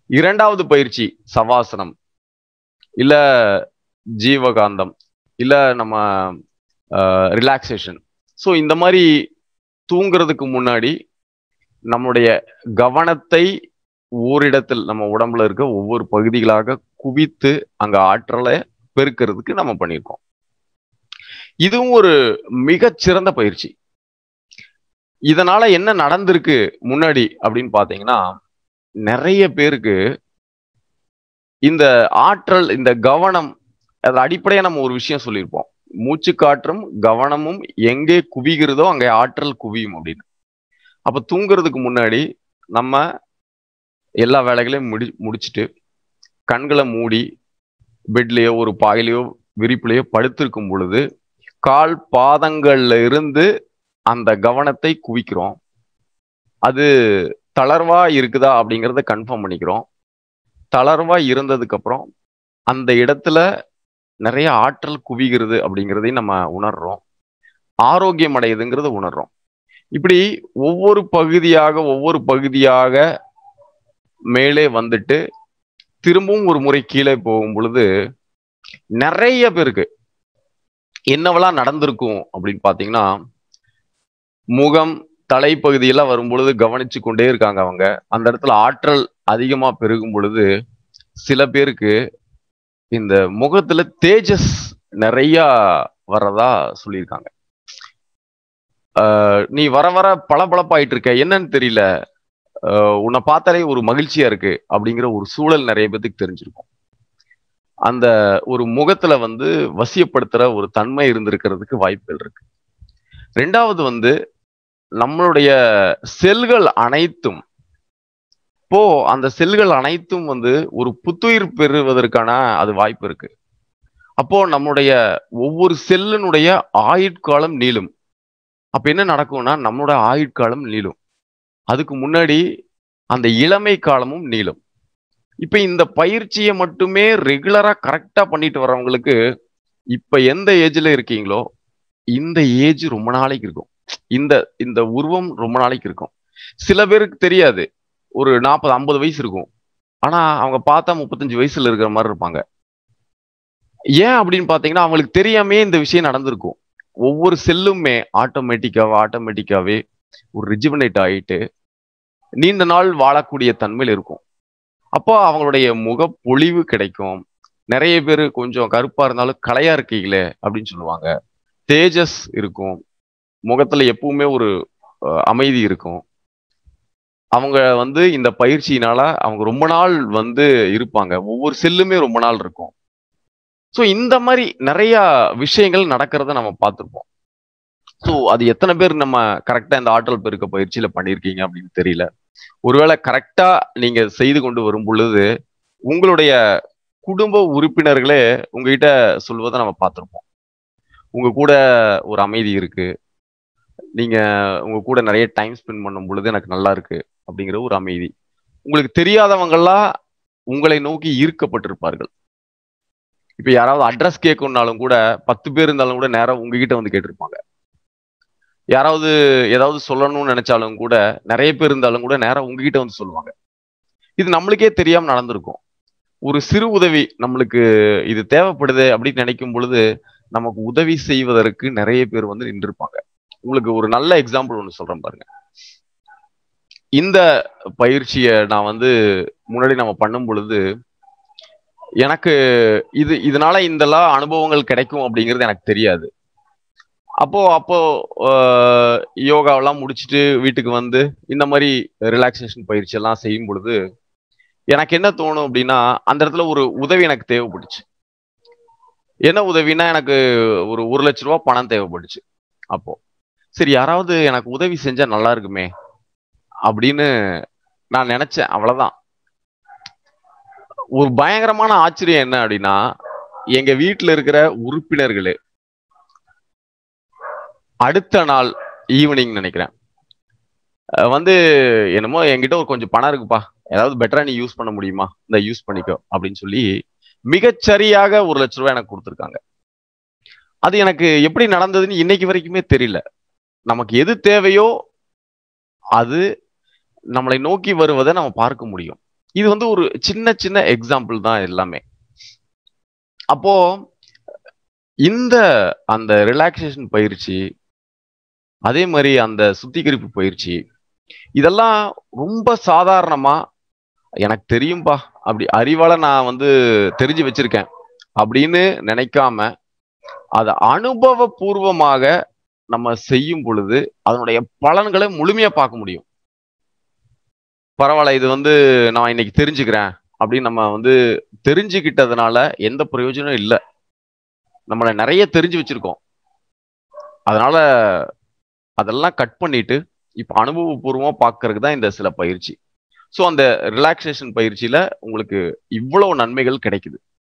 இரண்டாவது பயிற்சி சவாசனம் இல்ல ஜீவகாந்தம் இல்ல நம்ம ரிலாக்ஸேஷன் ஸோ இந்த மாதிரி தூங்குறதுக்கு முன்னாடி நம்முடைய கவனத்தை ஓரிடத்தில் நம்ம உடம்புல இருக்க ஒவ்வொரு பகுதிகளாக குவித்து அங்க ஆற்றலை பெருக்கிறதுக்கு நம்ம பண்ணியிருக்கோம் இதுவும் ஒரு மிகச் சிறந்த பயிற்சி இதனால என்ன நடந்திருக்கு முன்னாடி அப்படின்னு பாத்தீங்கன்னா நிறைய பேருக்கு இந்த ஆற்றல் இந்த கவனம் அது அடிப்படையா நம்ம ஒரு விஷயம் சொல்லியிருப்போம் மூச்சு காற்றும் கவனமும் எங்கே குவிகிறதோ அங்கே ஆற்றல் குவியும் அப்படின்னு அப்ப தூங்குறதுக்கு முன்னாடி நம்ம எல்லா வேலைகளையும் முடி முடிச்சுட்டு கண்களை மூடி பெட்லயோ ஒரு பாயிலையோ விரிப்புலையோ படுத்திருக்கும் பொழுது கால் பாதங்கள்ல இருந்து அந்த கவனத்தை குவிக்கிறோம் அது தளர்வா இருக்குதா அப்படிங்கிறத கன்ஃபார்ம் பண்ணிக்கிறோம் தளர்வா இருந்ததுக்கு அப்புறம் அந்த இடத்துல நிறைய ஆற்றல் குவிகிறது அப்படிங்கிறதையும் நம்ம உணர்றோம் ஆரோக்கியம் அடையுதுங்கிறத உணர்றோம் இப்படி ஒவ்வொரு பகுதியாக ஒவ்வொரு பகுதியாக மேலே வந்துட்டு திரும்பவும் ஒரு முறை கீழே போகும் பொழுது நிறைய பேருக்கு என்னவெல்லாம் நடந்திருக்கும் அப்படின்னு பாத்தீங்கன்னா முகம் தலைப்பகுதியெல்லாம் வரும் பொழுது கவனிச்சு கொண்டே இருக்காங்க அவங்க அந்த இடத்துல ஆற்றல் அதிகமா பெருகும் பொழுது சில பேருக்கு இந்த முகத்துல தேஜஸ் நிறைய வர்றதா சொல்லியிருக்காங்க நீ வர வர பளபளப்பாயிட்டு இருக்க என்னன்னு தெரியல உன்னை பார்த்தாலே ஒரு மகிழ்ச்சியா இருக்கு அப்படிங்கிற ஒரு சூழல் நிறைய பேத்துக்கு தெரிஞ்சிருக்கும் அந்த ஒரு முகத்துல வந்து வசியப்படுத்துற ஒரு தன்மை இருந்திருக்கிறதுக்கு வாய்ப்புகள் இருக்கு ரெண்டாவது வந்து நம்மளுடைய செல்கள் அனைத்தும் இப்போ அந்த செல்கள் அனைத்தும் வந்து ஒரு புத்துயிர் பெறுவதற்கான அது வாய்ப்பு இருக்கு அப்போ நம்முடைய ஒவ்வொரு செல்லினுடைய ஆயுட்காலம் நீளும் அப்ப என்ன நடக்கும்னா நம்மளோட ஆயுட்காலம் நீளும் அதுக்கு முன்னாடி அந்த இளமை காலமும் நீளும் இப்ப இந்த பயிற்சியை மட்டுமே ரெகுலரா கரெக்டா பண்ணிட்டு வர்றவங்களுக்கு இப்ப எந்த ஏஜ்ல இருக்கீங்களோ இந்த ஏஜ் ரொம்ப நாளைக்கு இருக்கும் இந்த இந்த உருவம் ரொம்ப நாளைக்கு இருக்கும் சில பேருக்கு தெரியாது ஒரு நாற்பது ஐம்பது வயசு இருக்கும் ஆனா அவங்க பார்த்தா முப்பத்தஞ்சு வயசுல இருக்கிற மாதிரி இருப்பாங்க ஏன் அப்படின்னு பாத்தீங்கன்னா அவங்களுக்கு தெரியாமே இந்த விஷயம் நடந்திருக்கும் ஒவ்வொரு செல்லுமே ஆட்டோமேட்டிக்காவே ஆட்டோமேட்டிக்காவே ஒரு ரிஜிவனேட் ஆயிட்டு நீண்ட நாள் வாழக்கூடிய தன்மையில் இருக்கும் அப்போ அவங்களுடைய முகப்பொழிவு கிடைக்கும் நிறைய பேர் கொஞ்சம் கருப்பா இருந்தாலும் கலையா இருக்கீங்களே அப்படின்னு சொல்லுவாங்க தேஜஸ் இருக்கும் முகத்துல எப்பவுமே ஒரு அமைதி இருக்கும் அவங்க வந்து இந்த பயிற்சியினால அவங்க ரொம்ப நாள் வந்து இருப்பாங்க ஒவ்வொரு செல்லுமே ரொம்ப நாள் இருக்கும் ஸோ இந்த மாதிரி நிறைய விஷயங்கள் நடக்கிறத நம்ம பார்த்துருப்போம் ஸோ அது எத்தனை பேர் நம்ம கரெக்டா இந்த ஆற்றல் பெருக்க பயிற்சியில பண்ணியிருக்கீங்க அப்படின்னு தெரியல ஒருவேளை கரெக்டா நீங்க செய்து கொண்டு வரும் பொழுது உங்களுடைய குடும்ப உறுப்பினர்களே உங்ககிட்ட சொல்வதை நம்ம பார்த்துருப்போம் உங்க கூட ஒரு அமைதி இருக்கு நீங்க உங்க கூட நிறைய டைம் ஸ்பெண்ட் பண்ணும் பொழுது எனக்கு நல்லா இருக்கு அப்படிங்கிற ஒரு அமைதி உங்களுக்கு தெரியாதவங்கெல்லாம் உங்களை நோக்கி ஈர்க்கப்பட்டிருப்பார்கள் இப்ப யாராவது அட்ரஸ் கேட்கணும்னாலும் கூட பத்து பேர் இருந்தாலும் கூட நேரம் உங்ககிட்ட வந்து கேட்டிருப்பாங்க யாராவது ஏதாவது சொல்லணும்னு நினைச்சாலும் கூட நிறைய பேர் இருந்தாலும் கூட நேரம் உங்ககிட்ட வந்து சொல்லுவாங்க இது நம்மளுக்கே தெரியாம நடந்திருக்கும் ஒரு சிறு உதவி நம்மளுக்கு இது தேவைப்படுது அப்படின்னு நினைக்கும் பொழுது நமக்கு உதவி செய்வதற்கு நிறைய பேர் வந்து நின்றுருப்பாங்க உங்களுக்கு ஒரு நல்ல எக்ஸாம்பிள் ஒன்று சொல்றேன் பாருங்க இந்த பயிற்சியை நான் வந்து முன்னாடி நம்ம பண்ணும் பொழுது எனக்கு இது இதனால இந்தெல்லாம் அனுபவங்கள் கிடைக்கும் அப்படிங்கிறது எனக்கு தெரியாது அப்போ அப்போ யோகாவெல்லாம் முடிச்சுட்டு வீட்டுக்கு வந்து இந்த மாதிரி ரிலாக்ஸேஷன் பயிற்சி எல்லாம் செய்யும் பொழுது எனக்கு என்ன தோணும் அப்படின்னா அந்த இடத்துல ஒரு உதவி எனக்கு தேவைப்பட்டுச்சு என்ன உதவினா எனக்கு ஒரு ஒரு லட்ச ரூபா பணம் தேவைப்பட்டுச்சு அப்போ சரி யாராவது எனக்கு உதவி செஞ்சா நல்லா இருக்குமே அப்படின்னு நான் நினைச்சேன் அவ்வளவுதான் ஒரு பயங்கரமான ஆச்சரியம் என்ன அப்படின்னா எங்க வீட்டுல இருக்கிற உறுப்பினர்களே அடுத்த நாள் ஈவினிங் நினைக்கிறேன் வந்து என்னமோ என்கிட்ட ஒரு கொஞ்சம் பணம் இருக்குப்பா ஏதாவது பெட்டரா நீ யூஸ் பண்ண முடியுமா இந்த யூஸ் பண்ணிக்கோ அப்படின்னு சொல்லி மிகச்சரியாக ஒரு லட்ச ரூபாய் எனக்கு கொடுத்துருக்காங்க அது எனக்கு எப்படி நடந்ததுன்னு இன்னைக்கு வரைக்குமே தெரியல நமக்கு எது தேவையோ அது நம்மளை நோக்கி வருவதை நம்ம பார்க்க முடியும் இது வந்து ஒரு சின்ன சின்ன எக்ஸாம்பிள் தான் எல்லாமே அப்போ இந்த அந்த ரிலாக்ஸேஷன் பயிற்சி அதே மாதிரி அந்த சுத்திகரிப்பு பயிற்சி இதெல்லாம் ரொம்ப சாதாரணமா எனக்கு தெரியும்பா அப்படி அறிவால நான் வந்து தெரிஞ்சு வச்சிருக்கேன் அப்படின்னு நினைக்காம அதை அனுபவபூர்வமாக நம்ம செய்யும் பொழுது அதனுடைய பலன்களை முழுமையா பார்க்க முடியும் பரவாயில்ல இது வந்து நான் இன்னைக்கு தெரிஞ்சுக்கிறேன் அப்படின்னு நம்ம வந்து தெரிஞ்சுக்கிட்டதுனால எந்த பிரயோஜனம் இல்லை நம்மளை நிறைய தெரிஞ்சு வச்சிருக்கோம் அதனால அதெல்லாம் கட் பண்ணிட்டு இப்ப அனுபவபூர்வமா பார்க்கறதுக்கு தான் இந்த சில பயிற்சி ஸோ அந்த ரிலாக்ஸேஷன் பயிற்சியில உங்களுக்கு இவ்வளவு நன்மைகள் கிடைக்குது